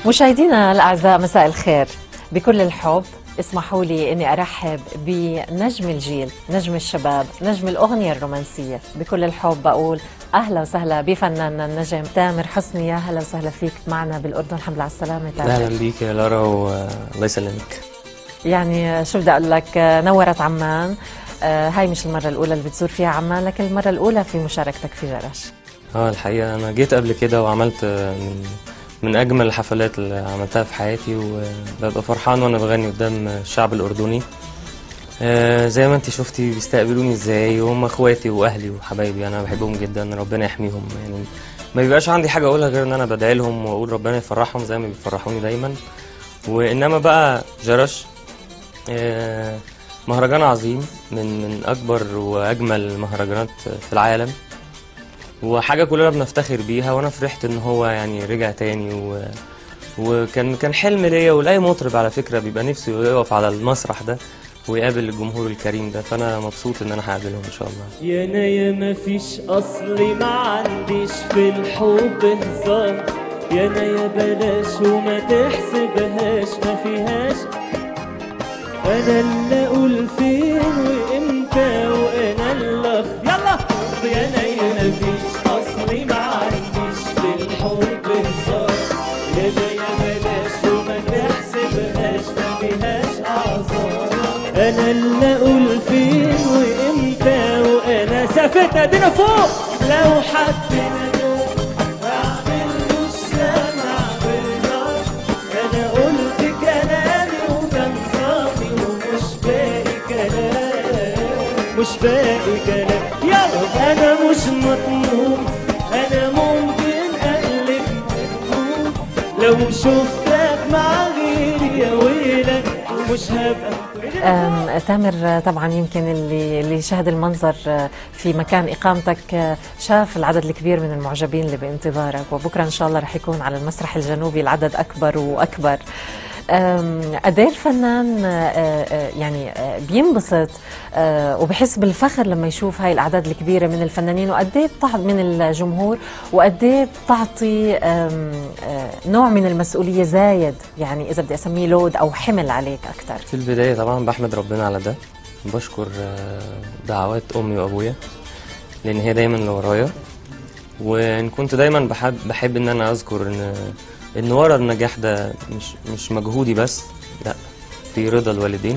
مشاهدينا الاعزاء مساء الخير بكل الحب اسمحوا لي اني ارحب بنجم الجيل، نجم الشباب، نجم الاغنيه الرومانسيه، بكل الحب بقول اهلا وسهلا بفناننا النجم تامر حسني يا اهلا وسهلا فيك معنا بالاردن الحمد لله على السلامه تامر اهلا بيك يا لارا والله يسلمك يعني شو بدي اقول لك نورت عمان آه، هاي مش المره الاولى اللي بتزور فيها عمان لكن المره الاولى في مشاركتك في جرش اه الحقيقه انا جيت قبل كده وعملت من من اجمل الحفلات اللي عملتها في حياتي وببقى فرحان وانا بغني قدام الشعب الاردني آه زي ما انت شفتي بيستقبلوني ازاي وهم اخواتي واهلي وحبايبي انا بحبهم جدا ربنا يحميهم يعني ما بيبقاش عندي حاجه اقولها غير ان انا بدعي لهم واقول ربنا يفرحهم زي ما بيفرحوني دايما وانما بقى جرش آه مهرجان عظيم من من اكبر واجمل المهرجانات في العالم وحاجه كلنا بنفتخر بيها وانا فرحت ان هو يعني رجع تاني و... وكان كان حلم ليا ولاي مطرب على فكره بيبقى نفسه يقف على المسرح ده ويقابل الجمهور الكريم ده فانا مبسوط ان انا هقابلهم ان شاء الله يا انا يا ما فيش اصلي ما عنديش في الحب هزار يا انا يا بلاش وما تحسبهاش ما فيهاش انا اللي اقول فين وامتى وانا اللي أخ- يلا يا انا يا ما فيش اصلي ما عنديش في الحب هزار يا انا يا بلاش وما تحسبهاش ما فيهاش اعذار انا اللي اقول فين وامتى وانا سافرت ادينا فوق لو حد ندوق اعمل السمع بالنار انا قلت كلامي وكان صافي ومش باقي كلام مش باقي كلام يلا انا مش مطموم انا ممكن اقلب مجنون لو شفتك مع غيري يا ويلك مش هبقى أم، تامر طبعا يمكن اللي اللي شاهد المنظر آه، في مكان اقامتك آه، شاف العدد الكبير من المعجبين اللي بانتظارك وبكره ان شاء الله رح يكون على المسرح الجنوبي العدد اكبر واكبر أم، قد ايه الفنان آه، آه، يعني آه، بينبسط آه، وبحس بالفخر لما يشوف هاي الاعداد الكبيره من الفنانين وقد ايه بتع- من الجمهور وقد ايه بتعطي أم، آه، نوع من المسؤوليه زايد يعني اذا بدي اسميه لود او حمل عليك اكثر في البدايه طبعا بحمد ربنا على ده بشكر آه، دعوات امي وابويا لان هي دايما اللي ورايا وان كنت دايما بحب بحب ان انا اذكر ان ان ورا النجاح ده مش مش مجهودي بس لا في رضا الوالدين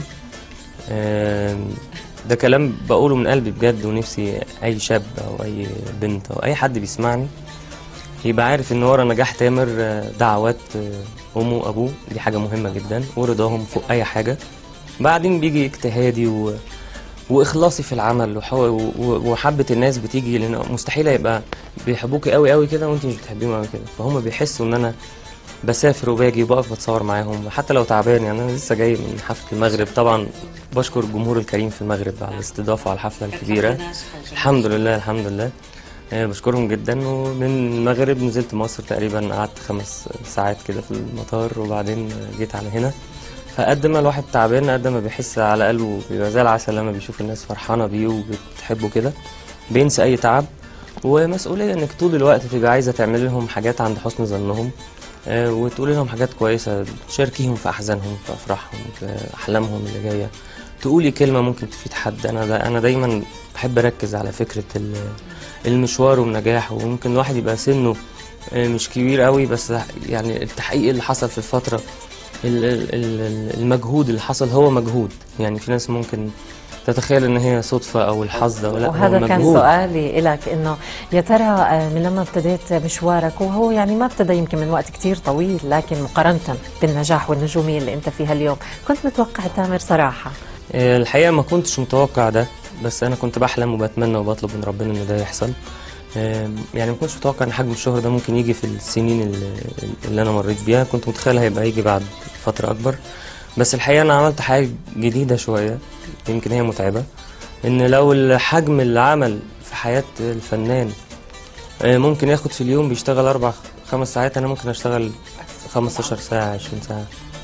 آم، ده كلام بقوله من قلبي بجد ونفسي اي شاب او اي بنت او اي حد بيسمعني يبقى عارف ان ورا نجاح تامر آه، دعوات آه، امه وابوه دي حاجه مهمه جدا ورضاهم فوق اي حاجه بعدين بيجي اجتهادي و... واخلاصي في العمل وحو... و... وحبه الناس بتيجي لان مستحيل يبقى بيحبوك قوي قوي كده وانت مش بتحبيهم قوي كده فهم بيحسوا ان انا بسافر وباجي وبقف بتصور معاهم حتى لو تعبان يعني انا لسه جاي من حفله المغرب طبعا بشكر الجمهور الكريم في المغرب على الاستضافه على الحفله الكبيره الحمد لله الحمد لله آه، بشكرهم جدا ومن المغرب نزلت مصر تقريبا قعدت خمس ساعات كده في المطار وبعدين جيت على هنا فقد ما الواحد تعبان قد ما بيحس على قلبه بيبقى زي العسل لما بيشوف الناس فرحانه بيه وبتحبه كده بينسى اي تعب ومسؤوليه انك طول الوقت تبقى عايزه تعمل لهم حاجات عند حسن ظنهم آه، وتقولي لهم حاجات كويسه تشاركيهم في احزانهم في افراحهم في احلامهم اللي جايه تقولي كلمه ممكن تفيد حد انا دا انا دايما بحب اركز على فكره ال- المشوار والنجاح وممكن الواحد يبقى سنه آه، مش كبير قوي بس يعني التحقيق اللي حصل في الفتره ال- ال- ال- المجهود اللي حصل هو مجهود يعني في ناس ممكن تتخيل ان هي صدفه او الحظ ده لا هو وهذا كان مجهود. سؤالي لك انه يا ترى آه، من لما ابتديت مشوارك وهو يعني ما ابتدى يمكن من وقت كتير طويل لكن مقارنه بالنجاح والنجوميه اللي انت فيها اليوم كنت متوقع تامر صراحه آه، الحقيقة ما كنتش متوقع ده بس أنا كنت بحلم وبتمنى وبطلب من ربنا إن ده يحصل آه، يعني ما كنتش متوقع إن حجم الشهرة ده ممكن يجي في السنين اللي, اللي أنا مريت بيها كنت متخيل هيبقى يجي بعد فترة أكبر بس الحقيقة أنا عملت حاجة جديدة شوية يمكن هي متعبة إن لو الحجم العمل في حياة الفنان آه، ممكن ياخد في اليوم بيشتغل أربع خمس ساعات أنا ممكن أشتغل 15 ساعة 20 ساعة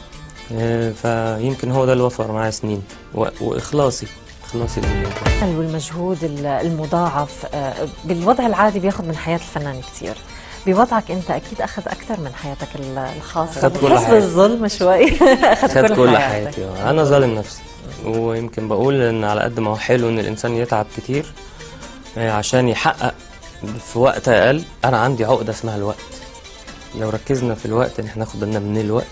آه، فيمكن هو ده اللي وفر معايا سنين و- واخلاصي اخلاصي لله والمجهود ال- المضاعف آه، بالوضع العادي بياخذ من حياه الفنان كثير بوضعك انت اكيد اخذ اكثر من حياتك ال- الخاصه أخذ كل بتحس حياتي. بالظلم شوي اخذ خد كل حياتك. حياتي آه. انا ظالم نفسي ويمكن بقول ان على قد ما هو حلو ان الانسان يتعب كتير آه، عشان يحقق في وقت اقل انا عندي عقده اسمها الوقت لو ركزنا في الوقت ان احنا ناخد بالنا من الوقت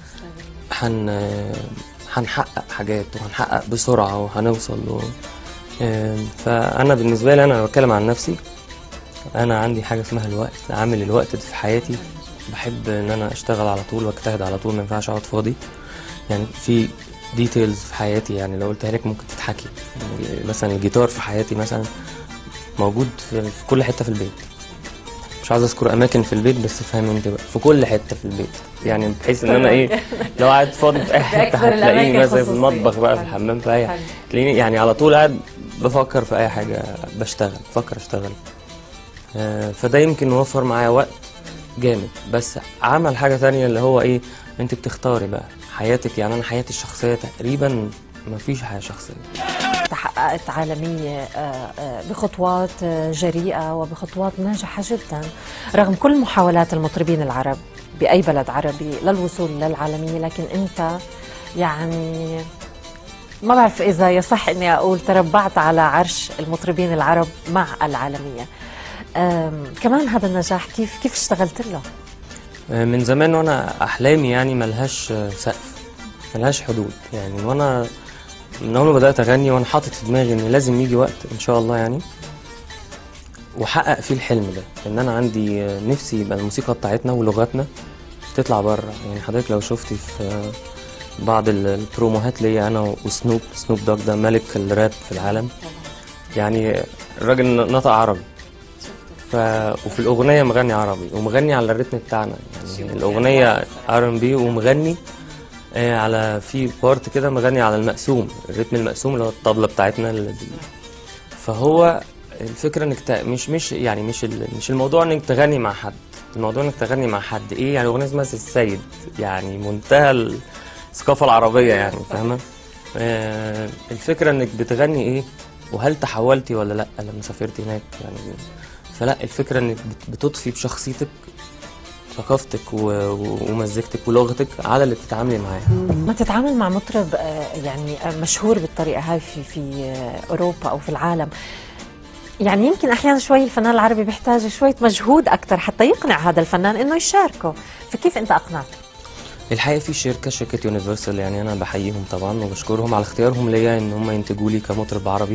هن هنحقق حاجات وهنحقق بسرعه وهنوصل و... آه، فانا بالنسبه لي انا بتكلم عن نفسي انا عندي حاجه اسمها الوقت عامل الوقت في حياتي بحب ان انا اشتغل على طول واجتهد على طول ما ينفعش اقعد فاضي يعني في ديتيلز في حياتي يعني لو قلتها لك ممكن تضحكي يعني مثلا الجيتار في حياتي مثلا موجود في, في كل حته في البيت مش عايز اذكر اماكن في البيت بس فاهم انت بقى في كل حته في البيت يعني بحيث ان انا ايه لو قاعد فاضي في اي حته بأكثر هتلاقيني الأماكن مثلا في خصوصية. المطبخ بقى في حلو. الحمام في اي حلو. تلاقيني يعني على طول قاعد بفكر في اي حاجه بشتغل بفكر اشتغل آه، فده يمكن يوفر معايا وقت جامد بس عمل حاجه تانية اللي هو ايه انت بتختاري بقى حياتك يعني انا حياتي الشخصيه تقريبا ما فيش حياه شخصيه تحققت عالمية آه، آه، بخطوات آه، جريئة وبخطوات ناجحة جدا رغم كل محاولات المطربين العرب بأي بلد عربي للوصول للعالمية لكن أنت يعني ما بعرف إذا يصح إني أقول تربعت على عرش المطربين العرب مع العالمية آم، كمان هذا النجاح كيف كيف اشتغلت له؟ آه، من زمان وانا احلامي يعني ملهاش آه، سقف ملهاش حدود يعني وانا من اول ما بدات اغني وانا حاطط في دماغي ان لازم يجي وقت ان شاء الله يعني واحقق فيه الحلم ده ان انا عندي آه، نفسي يبقى الموسيقى بتاعتنا ولغتنا تطلع بره يعني حضرتك لو شفتي في آه، بعض ال- البروموهات ليا انا وسنوب سنوب دوج ده ملك الراب في العالم يعني الراجل نطق عربي ف... وفي الاغنيه مغني عربي ومغني على الريتم بتاعنا يعني الاغنيه ار ام بي ومغني آه، على في بارت كده مغني على المقسوم الريتم المقسوم اللي هو الطبله بتاعتنا اللي فهو الفكره انك ت... مش مش يعني مش ال... مش الموضوع انك تغني مع حد الموضوع انك تغني مع حد ايه يعني اغنيه اسمها سي السيد يعني منتهى الثقافه العربيه يعني فاهمه آه الفكره انك بتغني ايه وهل تحولتي ولا لا لما سافرت هناك يعني فلا الفكره انك بت- بتضفي بشخصيتك ثقافتك و- و- ومزيكتك ولغتك على اللي بتتعاملي معاه ما تتعامل مع مطرب آه، يعني آه، مشهور بالطريقه هاي في في آه، اوروبا او في العالم يعني يمكن احيانا شوي الفنان العربي بيحتاج شويه مجهود اكثر حتى يقنع هذا الفنان انه يشاركه فكيف انت اقنعته الحقيقه في شركه شركه يونيفرسال يعني انا بحييهم طبعا وبشكرهم على اختيارهم ليا ان هم ينتجوا لي كمطرب عربي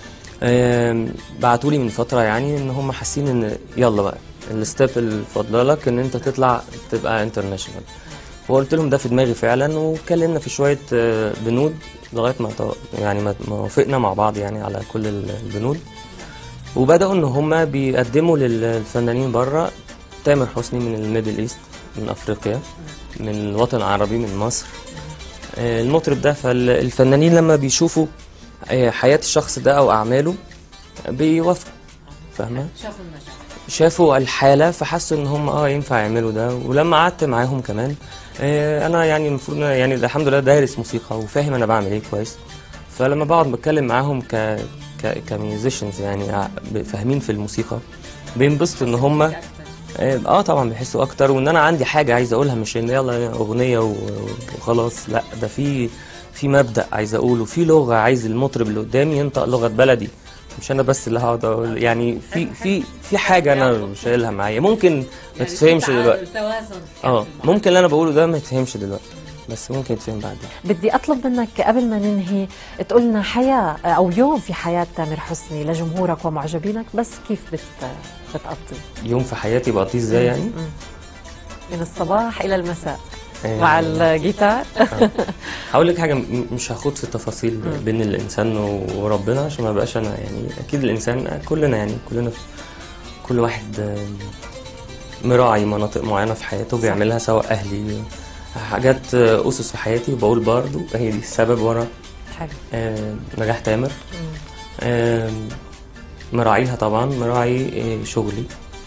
بعتوا لي من فتره يعني ان هم حاسين ان يلا بقى الستيب اللي فاضله لك ان انت تطلع تبقى انترناشونال وقلت لهم ده في دماغي فعلا واتكلمنا في شويه آه، بنود لغايه ما تو- يعني ما ما وافقنا مع بعض يعني على كل ال- البنود وبداوا ان هم بيقدموا للفنانين بره تامر حسني من الميدل ايست من افريقيا من الوطن العربي من مصر آه، المطرب ده فالفنانين لما بيشوفوا آه، حياة الشخص ده أو أعماله بيوافقوا فاهمة؟ شافوا الحالة فحسوا إن هم اه ينفع يعملوا ده ولما قعدت معاهم كمان آه، أنا يعني المفروض إن أنا يعني الحمد لله دارس موسيقى وفاهم أنا بعمل إيه كويس فلما بقعد بتكلم معاهم ك ك كميوزيشنز يعني ع- فاهمين في الموسيقى بينبسطوا إن هم اه طبعا بيحسوا اكتر وان انا عندي حاجه عايز اقولها مش ان يلا اغنيه و- وخلاص لا ده في في مبدا عايز اقوله في لغه عايز المطرب اللي قدامي ينطق لغه بلدي مش انا بس اللي هقعد اقول يعني في في في حاجه انا شايلها معايا ممكن ما تتفهمش دلوقتي اه ممكن اللي انا بقوله ده ما يتفهمش دلوقتي بس ممكن يتفهم بعدين بدي اطلب منك قبل ما ننهي تقول لنا حياه او يوم في حياه تامر حسني لجمهورك ومعجبينك بس كيف بت بتقضي يوم في حياتي بقضيه ازاي يعني مم. من الصباح الى المساء آه، مع الجيتار هقول لك حاجه م- مش هاخد في التفاصيل بين الانسان وربنا عشان ما بقاش انا يعني اكيد الانسان كلنا يعني كلنا في كل واحد آم، مراعي مناطق معينه في حياته بيعملها سواء اهلي حاجات آه، اسس في حياتي وبقول برضو هي دي السبب ورا حلو آه، نجاح تامر مم. آم، مراعيها طبعا مراعي آه، شغلي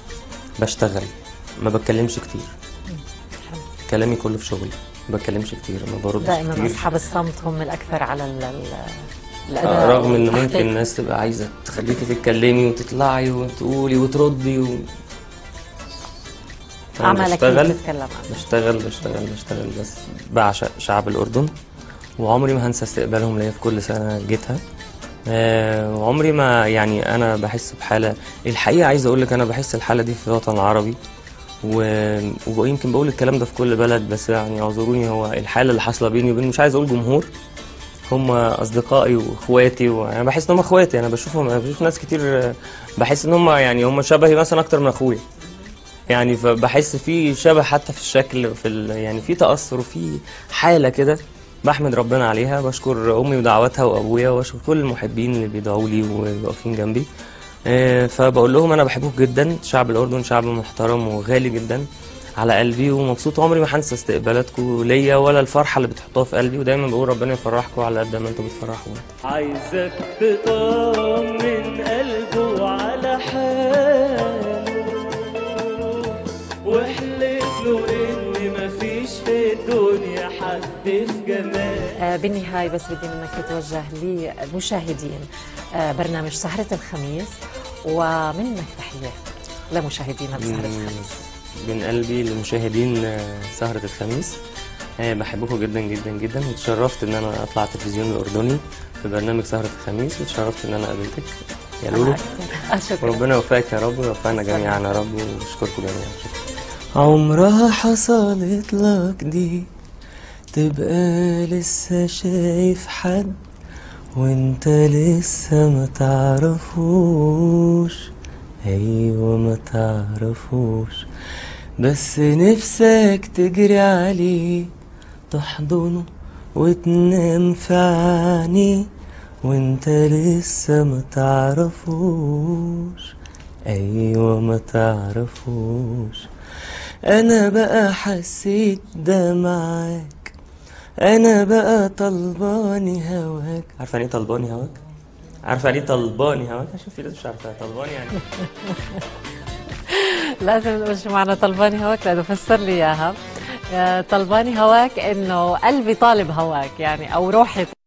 بشتغل ما بتكلمش كتير حلو. كلامي كله في شغلي ما بتكلمش كتير ما بردش دائما كتير اصحاب الصمت هم الاكثر على ال- ال- آه، الاداء رغم ان والتحقيق. ممكن الناس تبقى عايزه تخليكي تتكلمي وتطلعي وتقولي وتردي و... أنا اعمالك هي بشتغل بتتكلم عنها بشتغل بشتغل بشتغل بس بعشق شعب الأردن وعمري ما هنسى استقبالهم ليا في كل سنة جيتها آه، وعمري ما يعني أنا بحس بحالة الحقيقة عايز أقول لك أنا بحس الحالة دي في الوطن العربي و- ويمكن بقول الكلام ده في كل بلد بس يعني اعذروني هو الحالة اللي حاصلة بيني وبين مش عايز أقول جمهور هم أصدقائي وإخواتي وأنا بحس إن هم إخواتي أنا بشوفهم أنا بشوف ناس كتير آه، بحس إن هم يعني هم شبهي مثلا أكتر من أخويا يعني فبحس في شبه حتى في الشكل في ال... يعني في تأثر وفي حالة كده بحمد ربنا عليها بشكر أمي ودعواتها وأبويا وبشكر كل المحبين اللي بيدعوا لي وواقفين جنبي آه، فبقول لهم أنا بحبكم جدا شعب الأردن شعب محترم وغالي جدا على قلبي ومبسوط عمري ما هنسى استقبالاتكم ليا ولا الفرحة اللي بتحطوها في قلبي ودايما بقول ربنا يفرحكم على قد ما انتوا بتفرحونا عايزك تطمن قلبه على حاله واحلف له ان مفيش في الدنيا حد في جمال آه، بالنهاية بس بدي منك تتوجه للمشاهدين آه، برنامج سهرة الخميس ومنك تحية لمشاهدينا بسهرة الخميس من قلبي لمشاهدين آه، سهرة الخميس آه، بحبكم جدا جدا جدا وتشرفت ان انا اطلع على التلفزيون الاردني في برنامج سهرة الخميس وتشرفت ان انا قابلتك يا لولو أنا أكثر. آه، شكرا وربنا يوفقك يا رب ويوفقنا جميعا يا رب واشكركم جميعا عمرها حصلت لك دي تبقى لسه شايف حد وانت لسه ما تعرفوش ايوه ما تعرفوش بس نفسك تجري عليه تحضنه وتنام في عينيه وانت لسه ما تعرفوش ايوه ما تعرفوش انا بقى حسيت ده معاك انا بقى طلباني هواك عارفه يعني ايه طلباني هواك عارفه يعني ايه طلباني هواك عشان في ناس مش عارفه طلباني يعني لازم نقول شو معنى طلباني هواك لانه فسر لي اياها آه، طلباني هواك انه قلبي طالب هواك يعني او روحي